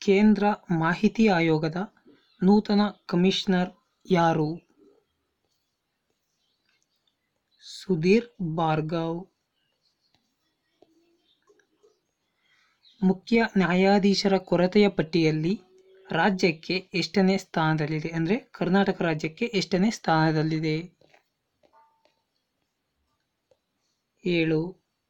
ಕೇಂದ್ರ ಮಾಹಿತಿ ಆಯೋಗದ ನೂತನ ಕಮಿಷನರ್ ಯಾರು ಸುಧೀರ್ ಭಾರ್ಗವ್ ಮುಖ್ಯ ನ್ಯಾಯಾಧೀಶರ ಕೊರತೆಯ ಪಟ್ಟಿಯಲ್ಲಿ ರಾಜ್ಯಕ್ಕೆ ಎಷ್ಟನೇ ಸ್ಥಾನದಲ್ಲಿದೆ ಅಂದರೆ ಕರ್ನಾಟಕ ರಾಜ್ಯಕ್ಕೆ ಎಷ್ಟನೇ ಸ್ಥಾನದಲ್ಲಿದೆ ಏಳು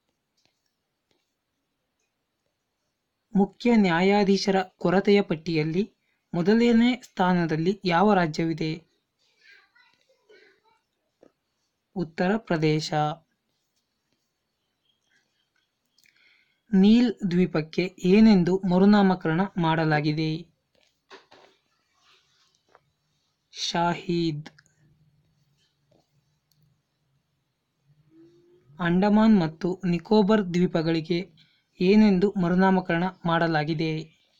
ಮುಖ್ಯ ನ್ಯಾಯಾಧೀಶರ ಕೊರತೆಯ ಪಟ್ಟಿಯಲ್ಲಿ ಮೊದಲನೇ ಸ್ಥಾನದಲ್ಲಿ ಯಾವ ರಾಜ್ಯವಿದೆ ಉತ್ತರ ಪ್ರದೇಶ ನೀಲ್ ದ್ವೀಪಕ್ಕೆ ಏನೆಂದು ಮರುನಾಮಕರಣ ಮಾಡಲಾಗಿದೆ ಶಾಹೀದ್ ಅಂಡಮಾನ್ ಮತ್ತು ನಿಕೋಬಾರ್ ದ್ವೀಪಗಳಿಗೆ ಏನೆಂದು ಮರುನಾಮಕರಣ ಮಾಡಲಾಗಿದೆ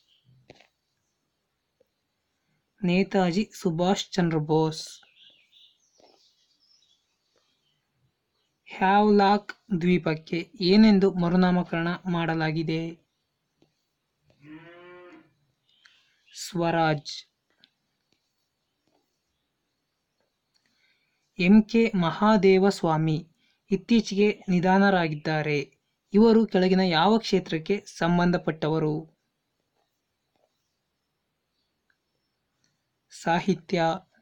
ನೇತಾಜಿ ಸುಭಾಷ್ ಚಂದ್ರ ಬೋಸ್ ಹ್ಯಾವ್ಲಾಕ್ ದ್ವೀಪಕ್ಕೆ ಏನೆಂದು ಮರುನಾಮಕರಣ ಮಾಡಲಾಗಿದೆ ಸ್ವರಾಜ್ ಎಂ ಕೆ ಮಹಾದೇವಸ್ವಾಮಿ ಇತ್ತೀಚೆಗೆ ನಿಧನರಾಗಿದ್ದಾರೆ ಇವರು ಕೆಳಗಿನ ಯಾವ ಕ್ಷೇತ್ರಕ್ಕೆ ಸಂಬಂಧಪಟ್ಟವರು ಸಾಹಿತ್ಯ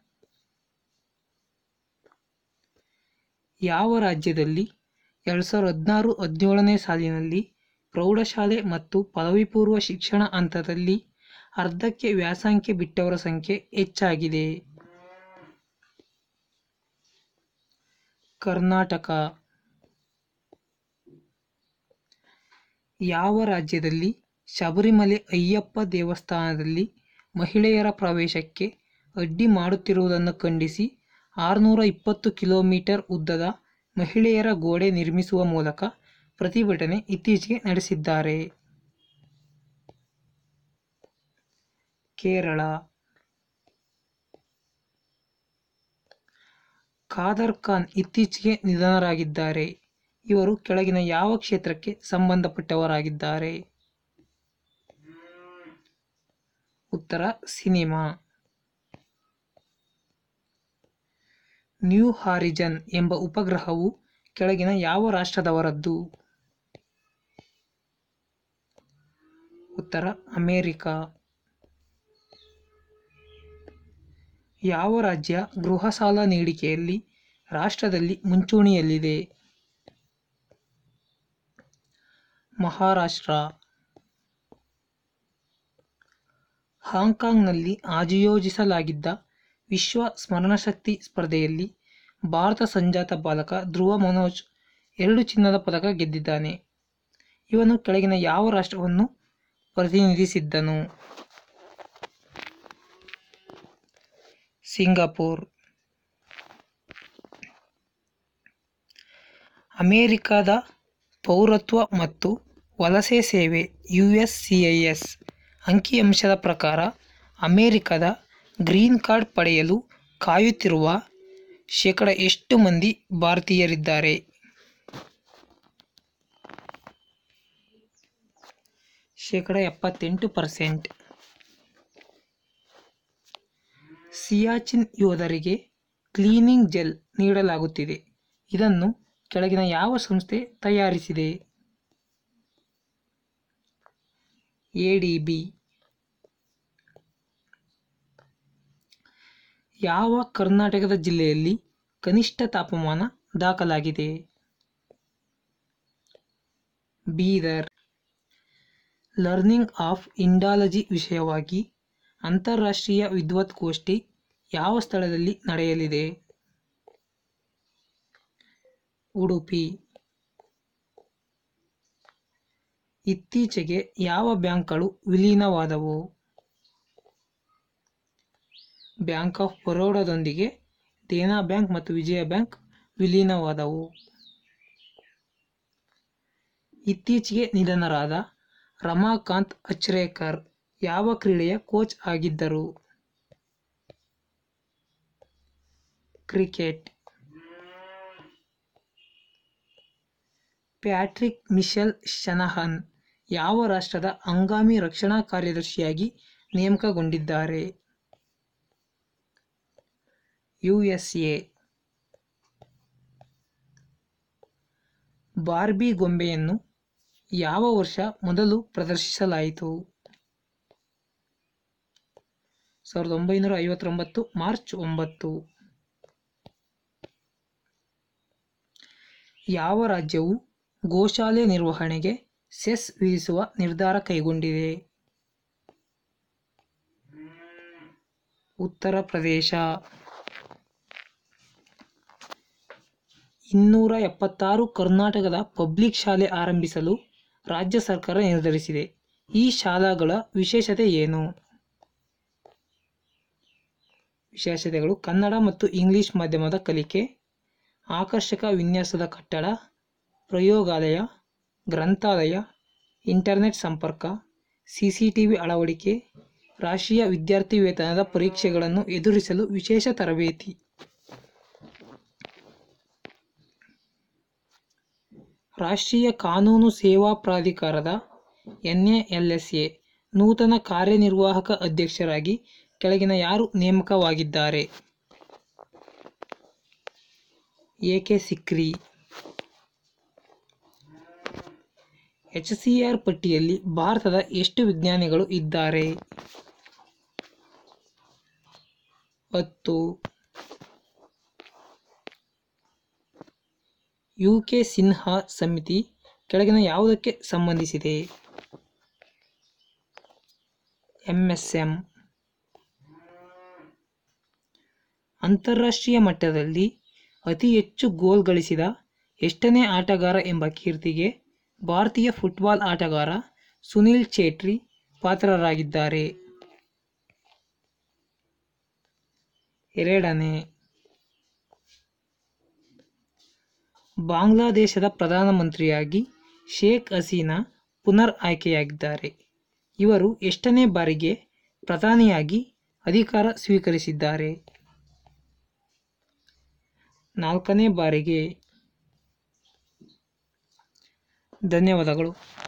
ಯಾವ ರಾಜ್ಯದಲ್ಲಿ ಎರಡು ಸಾವಿರದ ಹದಿನಾರು ಹದಿನೇಳನೇ ಸಾಲಿನಲ್ಲಿ ಪ್ರೌಢಶಾಲೆ ಮತ್ತು ಪದವಿ ಪೂರ್ವ ಶಿಕ್ಷಣ ಹಂತದಲ್ಲಿ ಅರ್ಧಕ್ಕೆ ವ್ಯಾಸಂಗ ಬಿಟ್ಟವರ ಸಂಖ್ಯೆ ಹೆಚ್ಚಾಗಿದೆ ಕರ್ನಾಟಕ ಯಾವ ರಾಜ್ಯದಲ್ಲಿ ಶಬರಿಮಲೆ ಅಯ್ಯಪ್ಪ ದೇವಸ್ಥಾನದಲ್ಲಿ ಮಹಿಳೆಯರ ಪ್ರವೇಶಕ್ಕೆ ಅಡ್ಡಿ ಮಾಡುತ್ತಿರುವುದನ್ನು ಖಂಡಿಸಿ ಆರುನೂರ ಇಪ್ಪತ್ತು ಕಿಲೋಮೀಟರ್ ಉದ್ದದ ಮಹಿಳೆಯರ ಗೋಡೆ ನಿರ್ಮಿಸುವ ಮೂಲಕ ಪ್ರತಿಭಟನೆ ಇತ್ತೀಚೆಗೆ ನಡೆಸಿದ್ದಾರೆ ಕೇರಳ ಖಾದರ್ ಖಾನ್ ಇತ್ತೀಚೆಗೆ ನಿಧನರಾಗಿದ್ದಾರೆ ಇವರು ಕೆಳಗಿನ ಯಾವ ಕ್ಷೇತ್ರಕ್ಕೆ ಸಂಬಂಧಪಟ್ಟವರಾಗಿದ್ದಾರೆ ಉತ್ತರ ಸಿನಿಮಾ ನ್ಯೂ ಹಾರಿಜನ್ ಎಂಬ ಉಪಗ್ರಹವು ಕೆಳಗಿನ ಯಾವ ರಾಷ್ಟ್ರದವರದ್ದು ಉತ್ತರ ಅಮೇರಿಕ ಯಾವ ರಾಜ್ಯ ಗೃಹ ಸಾಲ ನೀಡಿಕೆಯಲ್ಲಿ ರಾಷ್ಟ್ರದಲ್ಲಿ ಮುಂಚೂಣಿಯಲ್ಲಿದೆ ಮಹಾರಾಷ್ಟ್ರ ಹಾಂಗ್ಕಾಂಗ್ನಲ್ಲಿ ಆಯೋಜಿಸಲಾಗಿದ್ದ ವಿಶ್ವ ಸ್ಮರಣಶಕ್ತಿ ಸ್ಪರ್ಧೆಯಲ್ಲಿ ಭಾರತ ಸಂಜಾತ ಬಾಲಕ ಧ್ರುವ ಮನೋಜ್ ಎರಡು ಚಿನ್ನದ ಪದಕ ಗೆದ್ದಿದ್ದಾನೆ ಇವನು ಕೆಳಗಿನ ಯಾವ ರಾಷ್ಟ್ರವನ್ನು ಪ್ರತಿನಿಧಿಸಿದ್ದನು ಸಿಂಗಾಪುರ್ ಅಮೆರಿಕದ ಪೌರತ್ವ ಮತ್ತು ವಲಸೆ ಸೇವೆ U S C I S ಅಂಕಿಅಂಶದ ಪ್ರಕಾರ ಅಮೆರಿಕದ ಗ್ರೀನ್ ಕಾರ್ಡ್ ಪಡೆಯಲು ಕಾಯುತ್ತಿರುವ ಶೇಕಡ ಎಷ್ಟು ಮಂದಿ ಭಾರತೀಯರಿದ್ದಾರೆ ಶೇಕಡ ಎಪ್ಪತ್ತೆಂಟು ಪರ್ಸೆಂಟ್ ಸಿಯಾಚಿನ್ ಯೋಧರಿಗೆ ಕ್ಲೀನಿಂಗ್ ಜೆಲ್ ನೀಡಲಾಗುತ್ತಿದೆ ಇದನ್ನು ಕೆಳಗಿನ ಯಾವ ಸಂಸ್ಥೆ ತಯಾರಿಸಿದೆ ಎಡಿಬಿ ಯಾವ ಕರ್ನಾಟಕದ ಜಿಲ್ಲೆಯಲ್ಲಿ ಕನಿಷ್ಠ ತಾಪಮಾನ ದಾಖಲಾಗಿದೆ ಬೀದರ್ ಲರ್ನಿಂಗ್ ಆಫ್ ಇಂಡಾಲಜಿ ವಿಷಯವಾಗಿ ಅಂತಾರಾಷ್ಟ್ರೀಯ ವಿದ್ವತ್ಗೋಷ್ಠಿ ಯಾವ ಸ್ಥಳದಲ್ಲಿ ನಡೆಯಲಿದೆ ಉಡುಪಿ ಇತ್ತೀಚೆಗೆ ಯಾವ ಬ್ಯಾಂಕ್ಗಳು ವಿಲೀನವಾದವು ಬ್ಯಾಂಕ್ ಆಫ್ ಬರೋಡಾದೊಂದಿಗೆ ದೇನಾ ಬ್ಯಾಂಕ್ ಮತ್ತು ವಿಜಯ ಬ್ಯಾಂಕ್ ವಿಲೀನವಾದವು ಇತ್ತೀಚೆಗೆ ನಿಧನರಾದ ರಮಾಕಾಂತ್ ಅಚ್ರೇಕರ್ ಯಾವ ಕ್ರೀಡೆಯ ಕೋಚ್ ಆಗಿದ್ದರು ಕ್ರಿಕೆಟ್ ಪ್ಯಾಟ್ರಿಕ್ ಮಿಶೆಲ್ ಶನಹನ್ ಯಾವ ರಾಷ್ಟ್ರದ ಹಂಗಾಮಿ ರಕ್ಷಣಾ ಕಾರ್ಯದರ್ಶಿಯಾಗಿ ನೇಮಕಗೊಂಡಿದ್ದಾರೆ ಯುಎಸ್ಎ ಬಾರ್ಬಿ ಗೊಂಬೆಯನ್ನು ಯಾವ ವರ್ಷ ಮೊದಲು ಪ್ರದರ್ಶಿಸಲಾಯಿತು ಸಾವಿರದ ಒಂಬೈನೂರ ಐವತ್ತೊಂಬತ್ತು ಮಾರ್ಚ್ ಒಂಬತ್ತು ಯಾವ ರಾಜ್ಯವು ಗೋಶಾಲೆ ನಿರ್ವಹಣೆಗೆ ಸೆಸ್ ವಿಧಿಸುವ ನಿರ್ಧಾರ ಕೈಗೊಂಡಿದೆ ಉತ್ತರ ಪ್ರದೇಶ ಇನ್ನೂರ ಎಪ್ಪತ್ತಾರು ಕರ್ನಾಟಕದ ಪಬ್ಲಿಕ್ ಶಾಲೆ ಆರಂಭಿಸಲು ರಾಜ್ಯ ಸರ್ಕಾರ ನಿರ್ಧರಿಸಿದೆ ಈ ಶಾಲಾಗಳ ವಿಶೇಷತೆ ಏನು ವಿಶೇಷತೆಗಳು ಕನ್ನಡ ಮತ್ತು ಇಂಗ್ಲಿಷ್ ಮಾಧ್ಯಮದ ಕಲಿಕೆ ಆಕರ್ಷಕ ವಿನ್ಯಾಸದ ಕಟ್ಟಡ ಪ್ರಯೋಗಾಲಯ ಗ್ರಂಥಾಲಯ ಇಂಟರ್ನೆಟ್ ಸಂಪರ್ಕ ಸಿಸಿಟಿವಿ ಅಳವಡಿಕೆ ರಾಷ್ಟ್ರೀಯ ವಿದ್ಯಾರ್ಥಿ ವೇತನದ ಪರೀಕ್ಷೆಗಳನ್ನು ಎದುರಿಸಲು ವಿಶೇಷ ತರಬೇತಿ ರಾಷ್ಟ್ರೀಯ ಕಾನೂನು ಸೇವಾ ಪ್ರಾಧಿಕಾರದ ಎನ್ಎಎಲ್ಎಸ್ಎ ನೂತನ ಕಾರ್ಯನಿರ್ವಾಹಕ ಅಧ್ಯಕ್ಷರಾಗಿ ಕೆಳಗಿನ ಯಾರು ನೇಮಕವಾಗಿದ್ದಾರೆ A K Sikri H C R ಪಟ್ಟಿಯಲ್ಲಿ ಭಾರತದ ಎಷ್ಟು ವಿಜ್ಞಾನಿಗಳು ಇದ್ದಾರೆ ಹತ್ತು ಯು ಕೆ ಸಿನ್ಹಾ ಸಮಿತಿ ಕೆಳಗಿನ ಯಾವುದಕ್ಕೆ ಸಂಬಂಧಿಸಿದೆ ಎಂಎಸ್ಎಂ ಅಂತಾರಾಷ್ಟ್ರೀಯ ಮಟ್ಟದಲ್ಲಿ ಅತಿ ಹೆಚ್ಚು ಗೋಲ್ ಗಳಿಸಿದ ಎಷ್ಟನೇ ಆಟಗಾರ ಎಂಬ ಕೀರ್ತಿಗೆ ಭಾರತೀಯ ಫುಟ್ಬಾಲ್ ಆಟಗಾರ ಸುನಿಲ್ ಚೇಟ್ರಿ ಪಾತ್ರರಾಗಿದ್ದಾರೆ ಎರಡನೇ ಬಾಂಗ್ಲಾದೇಶದ ಪ್ರಧಾನಮಂತ್ರಿಯಾಗಿ ಶೇಖ್ ಹಸೀನಾ ಪುನರ್ ಆಯ್ಕೆಯಾಗಿದ್ದಾರೆ ಇವರು ಎಷ್ಟನೇ ಬಾರಿಗೆ ಪ್ರಧಾನಿಯಾಗಿ ಅಧಿಕಾರ ಸ್ವೀಕರಿಸಿದ್ದಾರೆ ನಾಲ್ಕನೇ ಬಾರಿಗೆ ಧನ್ಯವಾದಗಳು